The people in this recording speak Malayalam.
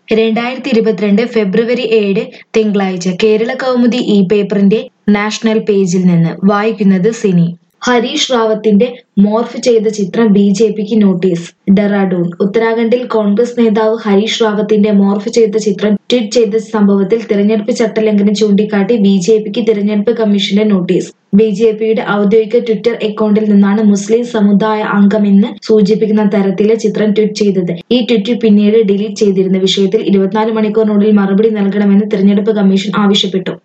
രണ്ടായിരത്തി ഇരുപത്തിരണ്ട് ഫെബ്രുവരി ഏഴ് തിങ്കളാഴ്ച കേരള കൗമുദി ഈ പേപ്പറിന്റെ നാഷണൽ പേജിൽ നിന്ന് വായിക്കുന്നത് സിനി ഹരീഷ് റാവത്തിന്റെ മോർഫ് ചെയ്ത ചിത്രം ബി ജെ പിക്ക് നോട്ടീസ് ഡെറാഡൂൺ ഉത്തരാഖണ്ഡിൽ കോൺഗ്രസ് നേതാവ് ഹരീഷ് റാവത്തിന്റെ മോർഫ് ചെയ്ത ചിത്രം ട്വീറ്റ് ചെയ്ത സംഭവത്തിൽ തിരഞ്ഞെടുപ്പ് ചട്ടലംഘനം ചൂണ്ടിക്കാട്ടി ബി ജെ പിക്ക് തിരഞ്ഞെടുപ്പ് കമ്മീഷന്റെ നോട്ടീസ് ബി ജെ പിയുടെ ഔദ്യോഗിക ട്വിറ്റർ അക്കൗണ്ടിൽ നിന്നാണ് മുസ്ലിം സമുദായ അംഗമെന്ന് സൂചിപ്പിക്കുന്ന തരത്തിലെ ചിത്രം ട്വീറ്റ് ചെയ്തത് ഈ ട്വീറ്റ് പിന്നീട് ഡിലീറ്റ് ചെയ്തിരുന്ന വിഷയത്തിൽ ഇരുപത്തിനാല് മണിക്കൂറിനുള്ളിൽ മറുപടി നൽകണമെന്ന് തിരഞ്ഞെടുപ്പ് കമ്മീഷൻ ആവശ്യപ്പെട്ടു